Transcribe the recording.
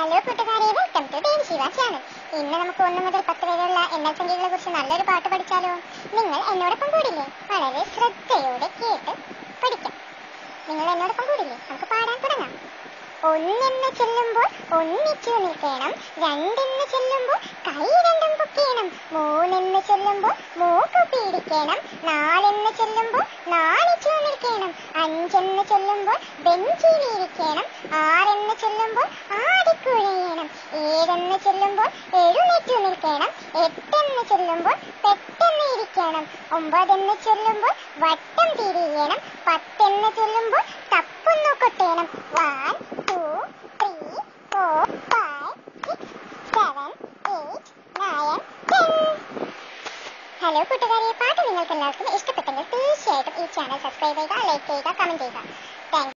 hello കൂട്ടുകാരെ welcome to Devi Shiva channel ഇന്ന് നമുക്ക് ഒന്ന് മുതൽ പത്ത് വരെയുള്ള എണ്ണൽ സംഖ്യകളെ കുറിച്ച് നല്ലൊരു പാട്ട് പഠിച്ചാലോ നിങ്ങൾ എന്നോടൊപ്പം കൂടില്ലേ വളരെ ശ്രദ്ധയോടെ കേട്ട് പഠിക്കാം നിങ്ങൾ എന്നോടൊപ്പം കൂടില്ലേ നമുക്ക് പാടാൻ തുടങ്ങാം ഒന്നെന്ന് ചെല്ലുമ്പോൾ ഒന്നിച്ചു നിൽക്കണം രണ്ടെന്ന് ചെല്ലുമ്പോൾ കൈ രണ്ടും പൊക്കണം മൂന്നെന്ന് ചെല്ലുമ്പോൾ മൂക്ക് പിടിക്കണം നാലെന്ന് ചെല്ലുമ്പോൾ നാണിച്ചു നിൽക്കണം അഞ്ചെന്ന് ചെല്ലുമ്പോൾ ബെഞ്ചിലിരിക്കണം ആറെന്ന് ചെല്ലുമ്പോൾ ആടിക്കുഴയണം ഏഴെന്ന് ചെല്ലുമ്പോൾ എഴുന്നേറ്റു നിൽക്കണം എട്ടെന്ന് ചെല്ലുമ്പോൾ പെട്ടെന്ന് ഇരിക്കണം ഒമ്പതെന്ന് ചെല്ലുമ്പോൾ വട്ടം തിരിയണം പത്തെന്ന് ചെല്ലുമ്പോൾ തപ്പൊന്നു കൊട്ടേണം one two three four five six seven eight nine ten hello കൂട്ടുകാരെ പാട്ട് നിങ്ങൾക്ക് എല്ലാവർക്കും ഇഷ്ടപ്പെട്ടെങ്കിൽ തീർച്ചയായിട്ടും ഈ ചാനൽ സബ്സ്ക്രൈബ് ചെയ്യുക ലൈക്ക് ചെയ്യുക കമന്റ് ചെയ്യുക